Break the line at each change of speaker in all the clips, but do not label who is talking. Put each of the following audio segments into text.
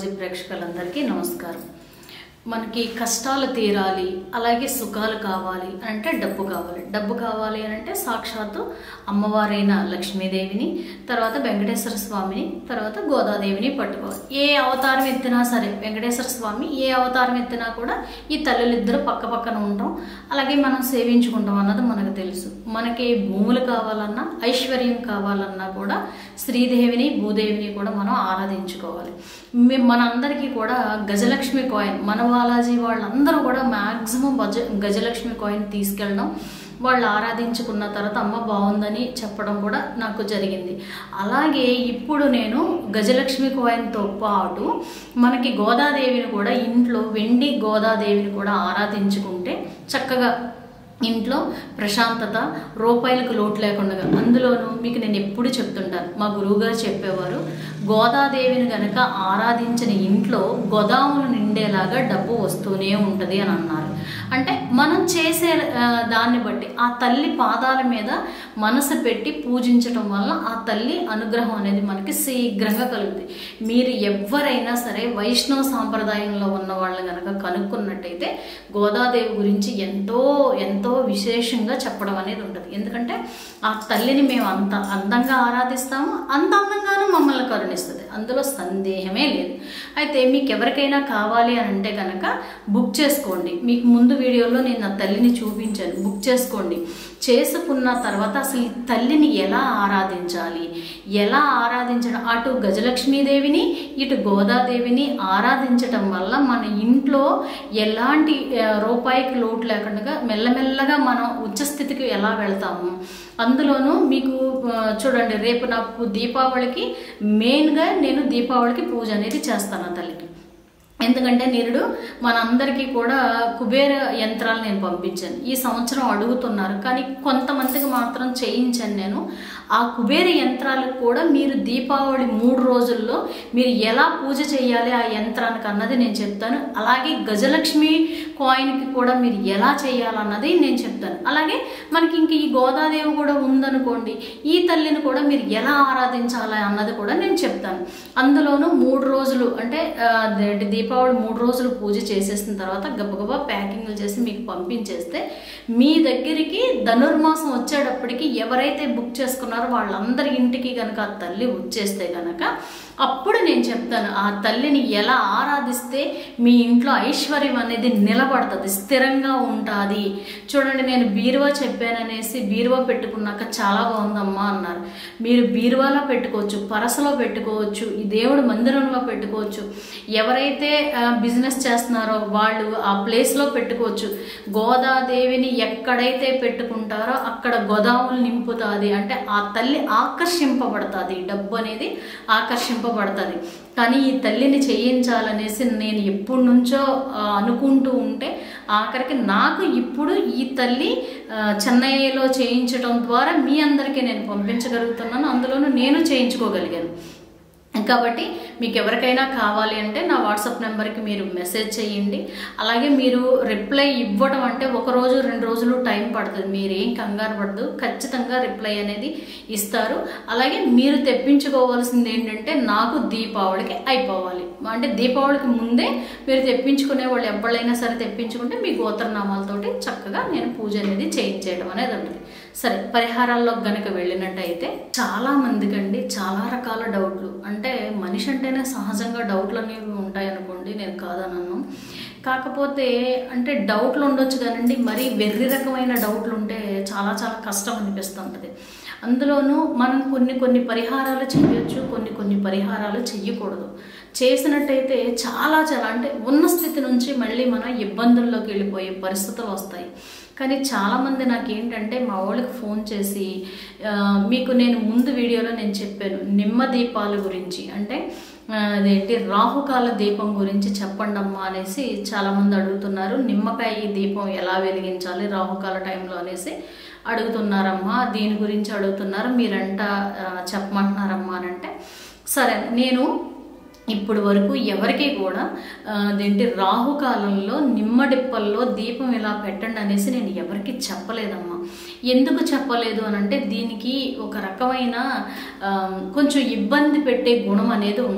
astrology ప్రేక్షకులందరికీ నమస్కారం మనకి కష్టాలు తీరాలి అలాగే సుఖాలు కావాలి అని అంటే డబ్బు కావాలి డబ్బు కావాలి అని అంటే సాక్షాత్తు అమ్మవారైన లక్ష్మీదేవిని తర్వాత వెంకటేశ్వర స్వామిని తర్వాత గోదాదేవిని పట్టుకోవాలి ఏ అవతారం ఎత్తినా సరే వెంకటేశ్వర స్వామి ఏ అవతారం ఎత్తినా కూడా ఈ తల్లులిద్దరూ పక్క పక్కన ఉంటాం అలాగే మనం సేవించుకుంటాం అన్నది మనకు తెలుసు మనకి భూములు కావాలన్నా ఐశ్వర్యం కావాలన్నా కూడా శ్రీదేవిని భూదేవిని కూడా మనం ఆరాధించుకోవాలి మే- మనందరికీ కూడా గజలక్ష్మి కాయిన్ మన బాలాజీ వాళ్ళందరూ కూడా మ్యాక్సిమం గజ గజలక్ష్మి కాయిన్ తీసుకెళ్ళడం వాళ్ళు ఆరాధించుకున్న తర్వాత అమ్మ బాగుందని చెప్పడం కూడా నాకు జరిగింది అలాగే ఇప్పుడు నేను గజలక్ష్మి కాయిన్తో పాటు మనకి గోదాదేవిని కూడా ఇంట్లో వెండి గోదాదేవిని కూడా ఆరాధించుకుంటే చక్కగా ఇంట్లో ప్రశాంతత రూపాయలకు లోటు లేకుండా అందులోనూ మీకు నేను ఎప్పుడు చెప్తుంటాను మా గురువుగారు చెప్పేవారు గోదాదేవిని గనక ఆరాధించిన ఇంట్లో గోదాములు నిండేలాగా డబ్బు వస్తూనే ఉంటుంది అని అన్నారు అంటే మనం చేసే ఆ, దాన్ని బట్టి ఆ తల్లి పాదాల మీద మనసు పెట్టి పూజించటం వల్ల ఆ తల్లి అనుగ్రహం అనేది మనకి శీఘ్రంగా కలుగుతుంది మీరు ఎవరైనా సరే వైష్ణవ సాంప్రదాయంలో ఉన్న వాళ్ళు కనుక కనుక్కున్నట్టయితే గోదాదేవి గురించి ఎంతో ఎంతో విశేషంగా చెప్పడం అనేది ఉంటుంది ఎందుకంటే ఆ తల్లిని మేము అంత అందంగా ఆరాధిస్తాము అంత అందంగానూ మమ్మల్ని కరుణిస్తుంది అందులో సందేహమే లేదు అయితే మీకు ఎవరికైనా కావాలి అని అంటే కనుక బుక్ చేసుకోండి మీకు ముందు వీడియోలో నేను నా తల్లిని చూపించాను బుక్ చేసుకోండి చేసుకున్న తర్వాత అసలు ఈ తల్లిని ఎలా ఆరాధించాలి ఎలా ఆరాధించడం అటు గజలక్ష్మీదేవిని ఇటు గోదాదేవిని ఆరాధించటం వల్ల మన ఇంట్లో ఎలాంటి ఆ, రూపాయికి లోటు లేకుండా మెల్లమెల్లగా మనం ఉచ్చస్థితికి ఎలా వెళ్తాము అందులోనూ మీకు ఆ, చూడండి రేపు నాకు దీపావళికి మెయిన్గా నేను దీపావళికి పూజ అనేది చేస్తాను ఆ తల్లికి ఎందుకంటే నిరుడు మనందరికీ కూడా కుబేర యంత్రాలు నేను పంపించాను ఈ సంవత్సరం అడుగుతున్నారు కానీ కొంతమందికి మాత్రం చేయించాను నేను ఆ కుబేర యంత్రాలకు కూడా మీరు దీపావళి మూడు రోజుల్లో మీరు ఎలా పూజ చేయాలి ఆ యంత్రానికి అన్నది నేను చెప్తాను అలాగే గజలక్ష్మి కాయిన్కి కూడా మీరు ఎలా చేయాలన్నది నేను చెప్తాను అలాగే మనకి ఇంక ఈ గోదాదేవి కూడా ఉందనుకోండి ఈ తల్లిని కూడా మీరు ఎలా ఆరాధించాలి అన్నది కూడా నేను చెప్తాను అందులోనూ మూడు రోజులు అంటే ఆ, అదేంటి దీపావళి మూడు రోజులు పూజ చేసేసిన తర్వాత గబగబా ప్యాకింగ్లు చేసి మీకు పంపించేస్తే మీ దగ్గరికి ధనుర్మాసం వచ్చేటప్పటికి ఎవరైతే బుక్ చేసుకున్నారో వాళ్ళందరి ఇంటికి కనుక ఆ తల్లి వచ్చేస్తే కనుక అప్పుడు నేను చెప్తాను ఆ తల్లిని ఎలా ఆరాధిస్తే మీ ఇంట్లో ఐశ్వర్యం అనేది నిలబడుతుంది స్థిరంగా ఉంటుంది చూడండి నేను బీరువా చెప్పాననేసి బీరువా పెట్టుకున్నాక చాలా బాగుందమ్మా అన్నారు మీరు బీరువాలో పెట్టుకోవచ్చు పరసలో పెట్టుకోవచ్చు ఈ దేవుడి మందిరంలో పెట్టుకోవచ్చు ఎవరైతే బిజినెస్ చేస్తున్నారో వాళ్ళు ఆ ప్లేస్లో పెట్టుకోవచ్చు గోదాదేవిని ఎక్కడైతే పెట్టుకుంటారో అక్కడ గోదాములు నింపుతుంది అంటే ఆ తల్లి ఆకర్షింపబడుతుంది డబ్బు అనేది ఆకర్షింపబడుతుంది కానీ ఈ తల్లిని చేయించాలనేసి నేను ఎప్పటి నుంచో ఆ, అనుకుంటూ ఉంటే ఆఖరికి నాకు ఇప్పుడు ఈ తల్లి ఆ, చెన్నైలో చేయించడం ద్వారా మీ అందరికీ నేను పంపించగలుగుతున్నాను అందులోనూ నేను చేయించుకోగలిగాను కాబట్టి మీకు ఎవరికైనా కావాలి అంటే నా వాట్సాప్ నెంబర్కి మీరు మెసేజ్ చేయండి అలాగే మీరు రిప్లై ఇవ్వడం అంటే ఒక రోజు రెండు రోజులు టైం పడుతుంది మీరు ఏం కంగారు పడదు ఖచ్చితంగా రిప్లై అనేది ఇస్తారు అలాగే మీరు తెప్పించుకోవాల్సింది ఏంటంటే నాకు దీపావళికి అయిపోవాలి అంటే దీపావళికి ముందే మీరు తెప్పించుకునే వాళ్ళు ఎవరైనా సరే తెప్పించుకుంటే మీ గోత్రనామాలతోటి చక్కగా నేను పూజ అనేది చేయించేయడం అనేది ఉంటుంది సరే పరిహారాల్లో గనక వెళ్ళినట్టయితే చాలా మందికి అండి చాలా రకాల డౌట్లు అంటే మనిషి అంటేనే సహజంగా డౌట్లు అనేవి ఉంటాయి అనుకోండి నేను కాదనను కాకపోతే అంటే డౌట్లు ఉండొచ్చు కానండి మరీ వెర్రి రకమైన డౌట్లు ఉంటే చాలా చాలా కష్టం అనిపిస్తుంటుంది అందులోనూ మనం కొన్ని కొన్ని పరిహారాలు చేయొచ్చు కొన్ని కొన్ని పరిహారాలు చెయ్యకూడదు చేసినట్టయితే చాలా చాలా అంటే ఉన్న స్థితి నుంచి మళ్ళీ మనం ఇబ్బందుల్లోకి వెళ్ళిపోయే పరిస్థితులు వస్తాయి కానీ చాలామంది నాకు ఏంటంటే మా వాళ్ళకి ఫోన్ చేసి ఆ, మీకు నేను ముందు వీడియోలో నేను చెప్పాను నిమ్మ దీపాల గురించి అంటే ఆ, అదేంటి రాహుకాల దీపం గురించి చెప్పండి అమ్మా అనేసి చాలామంది అడుగుతున్నారు నిమ్మకాయ దీపం ఎలా వెలిగించాలి రాహుకాల టైంలో అనేసి అడుగుతున్నారమ్మా దీని గురించి అడుగుతున్నారు మీరంట ఆ, చెప్పమంటున్నారమ్మా అని అంటే సరే నేను ఇప్పుడు వరకు ఎవరికి కూడా ఆ, అదేంటి రాహుకాలంలో నిమ్మడిప్పల్లో దీపం ఇలా పెట్టండి అనేసి నేను ఎవరికి చెప్పలేదమ్మా ఎందుకు చెప్పలేదు అని అంటే దీనికి ఒక రకమైన ఆ, కొంచెం ఇబ్బంది పెట్టే గుణం అనేది ఉంటుంది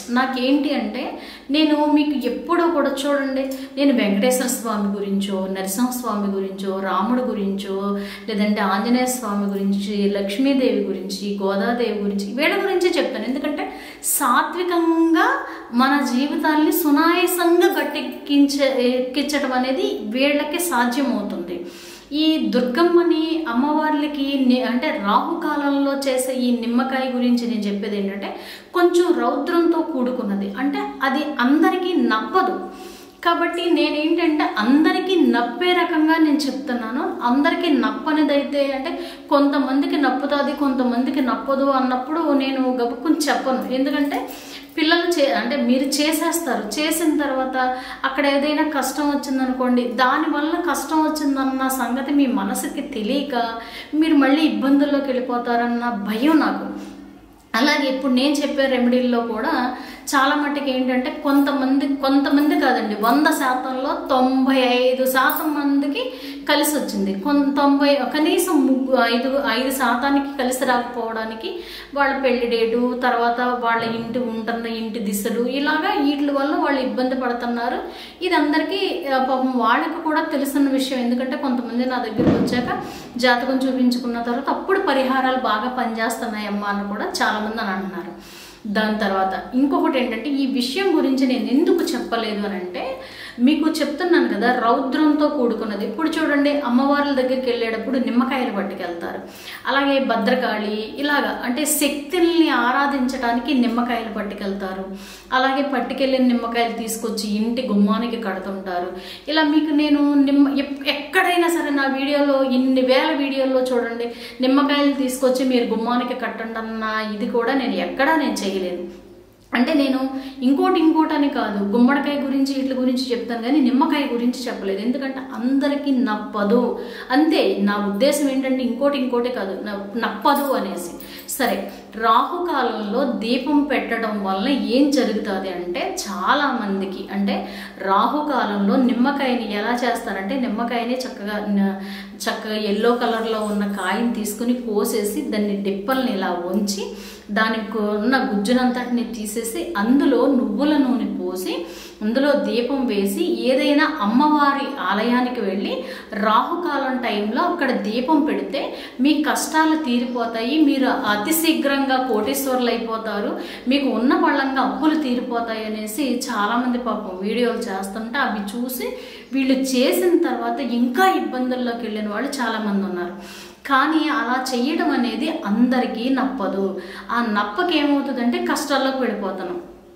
నాకేంటి అంటే నేను మీకు ఎప్పుడూ కూడా చూడండి నేను వెంకటేశ్వర స్వామి గురించో నరసింహస్వామి గురించో రాముడు గురించో లేదంటే ఆంజనేయ స్వామి గురించి లక్ష్మీదేవి గురించి గోదాదేవి గురించి వీళ్ళ గురించి చెప్తాను ఎందుకంటే సాత్వికంగా మన జీవితాన్ని సునాయసంగా గట్టెక్కించే ఎక్కించడం అనేది వీళ్ళకి సాధ్యమవుతుంది ఈ దుర్గమ్మని అమ్మవార్లకి ని- అంటే రాహుకాలంలో చేసే ఈ నిమ్మకాయ గురించి నేను చెప్పేది ఏంటంటే కొంచెం రౌద్రంతో కూడుకున్నది అంటే అది అందరికీ నప్పదు కాబట్టి నేనేంటంటే అందరికీ నప్పే రకంగా నేను చెప్తున్నాను అందరికీ నప్పనిదైతే అంటే కొంతమందికి నప్పుతుంది కొంతమందికి నప్పదు అన్నప్పుడు నేను గబుక్కుని చెప్పను ఎందుకంటే పిల్లలు చే అంటే మీరు చేసేస్తారు చేసిన తర్వాత అక్కడ ఏదైనా కష్టం వచ్చిందనుకోండి దానివల్ల కష్టం వచ్చిందన్న సంగతి మీ మనసుకి తెలియక మీరు మళ్ళీ ఇబ్బందుల్లోకి వెళ్ళిపోతారన్న భయం నాకు అలాగే ఇప్పుడు నేను చెప్పే రెమెడీల్లో కూడా చాలా మట్టుకు ఏంటంటే కొంతమంది కొంతమంది కాదండి వంద శాతంలో తొంభై ఐదు శాతం మందికి కలిసి వచ్చింది కొన్ తొంభై కనీసం ముగ్గు ఐదు ఐదు శాతానికి కలిసి రాకపోవడానికి వాళ్ళ పెళ్లి డేటు తర్వాత వాళ్ళ ఇంటి ఉంటున్న ఇంటి దిశలు ఇలాగా వీటి వల్ల వాళ్ళు ఇబ్బంది పడుతున్నారు ఇది అందరికీ ఆ, పాపం వాళ్ళకి కూడా తెలిసిన విషయం ఎందుకంటే కొంతమంది నా దగ్గరికి వచ్చాక జాతకం చూపించుకున్న తర్వాత అప్పుడు పరిహారాలు బాగా పనిచేస్తున్నాయమ్మా అని కూడా చాలామంది అని అంటున్నారు దాని తర్వాత ఇంకొకటి ఏంటంటే ఈ విషయం గురించి నేను ఎందుకు చెప్పలేదు అని అంటే మీకు చెప్తున్నాను కదా రౌద్రంతో కూడుకున్నది ఇప్పుడు చూడండి అమ్మవార్ల దగ్గరికి వెళ్ళేటప్పుడు నిమ్మకాయలు పట్టుకెళ్తారు అలాగే భద్రకాళి ఇలాగా అంటే శక్తుల్ని ఆరాధించడానికి నిమ్మకాయలు పట్టుకెళ్తారు అలాగే పట్టుకెళ్ళిన నిమ్మకాయలు తీసుకొచ్చి ఇంటి గుమ్మానికి కడుతుంటారు ఇలా మీకు నేను నిమ్మ ఎప్- ఎక్కడైనా సరే నా వీడియోలో ఇన్ని వేల వీడియోల్లో చూడండి నిమ్మకాయలు తీసుకొచ్చి మీరు గుమ్మానికి కట్టండి అన్న ఇది కూడా నేను ఎక్కడా నేను చేయలేను అంటే నేను ఇంకోటి ఇంకోటి అని కాదు గుమ్మడికాయ గురించి వీటి గురించి చెప్తాను కానీ నిమ్మకాయ గురించి చెప్పలేదు ఎందుకంటే అందరికీ నప్పదు అంతే నా ఉద్దేశం ఏంటంటే ఇంకోటి ఇంకోటి కాదు న- నప్పదు అనేసి సరే రాహుకాలంలో దీపం పెట్టడం వల్ల ఏం జరుగుతుంది అంటే చాలా మందికి అంటే రాహుకాలంలో నిమ్మకాయని ఎలా చేస్తారంటే నిమ్మకాయని చక్కగా న- చక్కగా ఎల్లో కలర్లో ఉన్న కాయని తీసుకుని కోసేసి దాన్ని డిప్పల్ని ఇలా ఉంచి దానికి ఉన్న గుజ్జునంతటిని తీసేసి అందులో నువ్వుల నూనె పోసి అందులో దీపం వేసి ఏదైనా అమ్మవారి ఆలయానికి వెళ్ళి రాహుకాలం టైంలో అక్కడ దీపం పెడితే మీ కష్టాలు తీరిపోతాయి మీరు అతి శీఘ్రంగా కోటీశ్వరులు అయిపోతారు మీకు ఉన్న పళ్ళంగా అప్పులు తీరిపోతాయి అనేసి చాలామంది పాపం వీడియోలు చేస్తుంటే అవి చూసి వీళ్ళు చేసిన తర్వాత ఇంకా ఇబ్బందుల్లోకి వెళ్ళిన వాళ్ళు చాలామంది ఉన్నారు కానీ అలా చెయ్యడం అనేది అందరికీ నప్పదు ఆ నప్పకి ఏమవుతుందంటే కష్టాల్లోకి వెళ్ళిపోతాను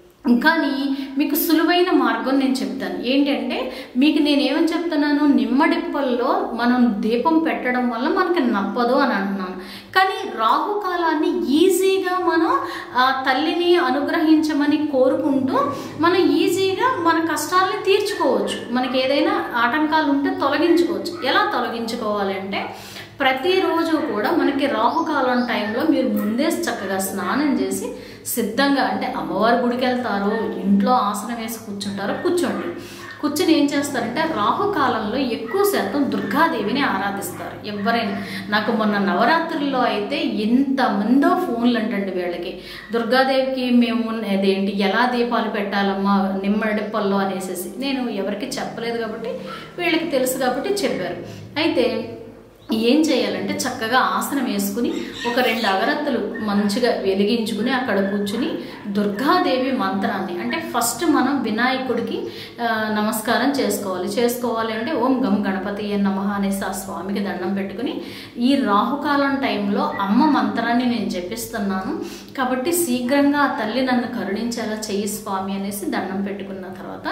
కానీ మీకు సులువైన మార్గం నేను చెప్తాను ఏంటంటే మీకు నేను ఏమని చెప్తున్నాను నిమ్మడిప్పల్లో మనం దీపం పెట్టడం వల్ల మనకి నప్పదు అని అంటున్నాను కానీ రాహుకాలాన్ని ఈజీగా మనం ఆ తల్లిని అనుగ్రహించమని కోరుకుంటూ మనం ఈజీగా మన కష్టాలని తీర్చుకోవచ్చు మనకి ఏదైనా ఆటంకాలు ఉంటే తొలగించుకోవచ్చు ఎలా తొలగించుకోవాలి అంటే ప్రతిరోజు కూడా మనకి రాహుకాలం టైంలో మీరు ముందే చక్కగా స్నానం చేసి సిద్ధంగా అంటే అమ్మవారి గుడికి వెళ్తారో ఇంట్లో ఆసనం వేసి కూర్చుంటారో కూర్చోండి కూర్చొని ఏం చేస్తారంటే రాహుకాలంలో ఎక్కువ శాతం దుర్గాదేవిని ఆరాధిస్తారు ఎవరైనా నాకు మొన్న నవరాత్రుల్లో అయితే ఎంతమందో ఫోన్లు అంటండి వీళ్ళకి దుర్గాదేవికి మేము అదేంటి ఎలా దీపాలు పెట్టాలమ్మా నిమ్మడిప్పల్లో అనేసి నేను ఎవరికి చెప్పలేదు కాబట్టి వీళ్ళకి తెలుసు కాబట్టి చెప్పారు అయితే ఏం చేయాలంటే చక్కగా ఆసనం వేసుకుని ఒక రెండు అగరత్తులు మంచిగా వెలిగించుకుని అక్కడ కూర్చుని దుర్గాదేవి మంత్రాన్ని అంటే ఫస్ట్ మనం వినాయకుడికి ఆ, నమస్కారం చేసుకోవాలి చేసుకోవాలి అంటే ఓం గం గణపతి నమ అనేసి ఆ స్వామికి దండం పెట్టుకుని ఈ రాహుకాలం టైంలో అమ్మ మంత్రాన్ని నేను జపిస్తున్నాను కాబట్టి శీఘ్రంగా ఆ తల్లి నన్ను కరుణించేలా చెయ్యి స్వామి అనేసి దండం పెట్టుకున్న తర్వాత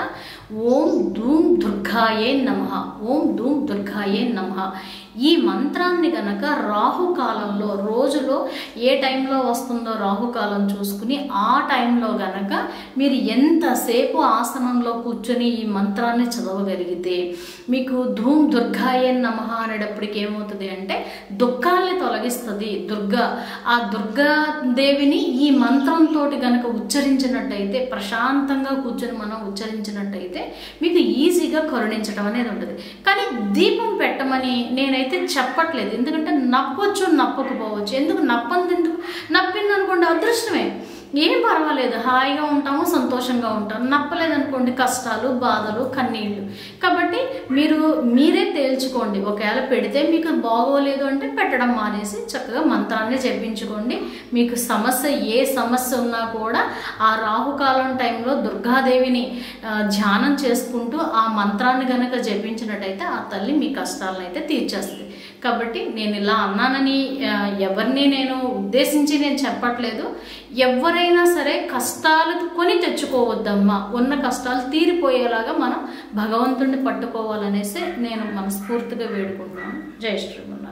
ఓం ధూమ్ దుర్గాయే నమ ఓం ధూమ్ దుర్గాయే నమ ఈ మంత్రాన్ని గనక రాహుకాలంలో రోజులో ఏ టైంలో వస్తుందో రాహుకాలం చూసుకుని ఆ టైంలో గనక మీరు ఎంతసేపు ఆసనంలో కూర్చొని ఈ మంత్రాన్ని చదవగలిగితే మీకు ధూమ్ దుర్గాయే నమ అనేటప్పటికి ఏమవుతుంది అంటే దుఃఖాల్ని తొలగిస్తుంది దుర్గా ఆ దుర్గాదేవిని ఈ మంత్రంతో గనక ఉచ్చరించినట్టయితే ప్రశాంతంగా కూర్చొని మనం ఉచ్చరించినట్టయితే మీకు ఈజీగా కరుణించడం అనేది ఉంటుంది కానీ దీపం పెట్టమని నేనైతే చెప్పట్లేదు ఎందుకంటే నప్పొచ్చు నప్పకపోవచ్చు ఎందుకు నప్పంది ఎందుకు నప్పింది అనుకోండి అదృష్టమే ఏం పర్వాలేదు హాయిగా ఉంటాము సంతోషంగా ఉంటాము నప్పలేదనుకోండి కష్టాలు బాధలు కన్నీళ్ళు కాబట్టి మీరు మీరే తేల్చుకోండి ఒకవేళ పెడితే మీకు బాగోలేదు అంటే పెట్టడం మానేసి చక్కగా మంత్రాన్ని జపించుకోండి మీకు సమస్య ఏ సమస్య ఉన్నా కూడా ఆ రాహుకాలం టైంలో దుర్గాదేవిని ఆ, ధ్యానం చేసుకుంటూ ఆ మంత్రాన్ని గనక జపించినట్టయితే ఆ తల్లి మీ కష్టాలను అయితే తీర్చేస్తుంది కాబట్టి నేను ఇలా అన్నానని ఆ, ఎవరిని నేను ఉద్దేశించి నేను చెప్పట్లేదు ఎవరైనా సరే కష్టాలు కొని తెచ్చుకోవద్దమ్మా ఉన్న కష్టాలు తీరిపోయేలాగా మనం భగవంతుడిని పట్టుకోవాలనేసి నేను మనస్ఫూర్తిగా వేడుకుంటున్నాను జై శ్రీమన్నారాయణ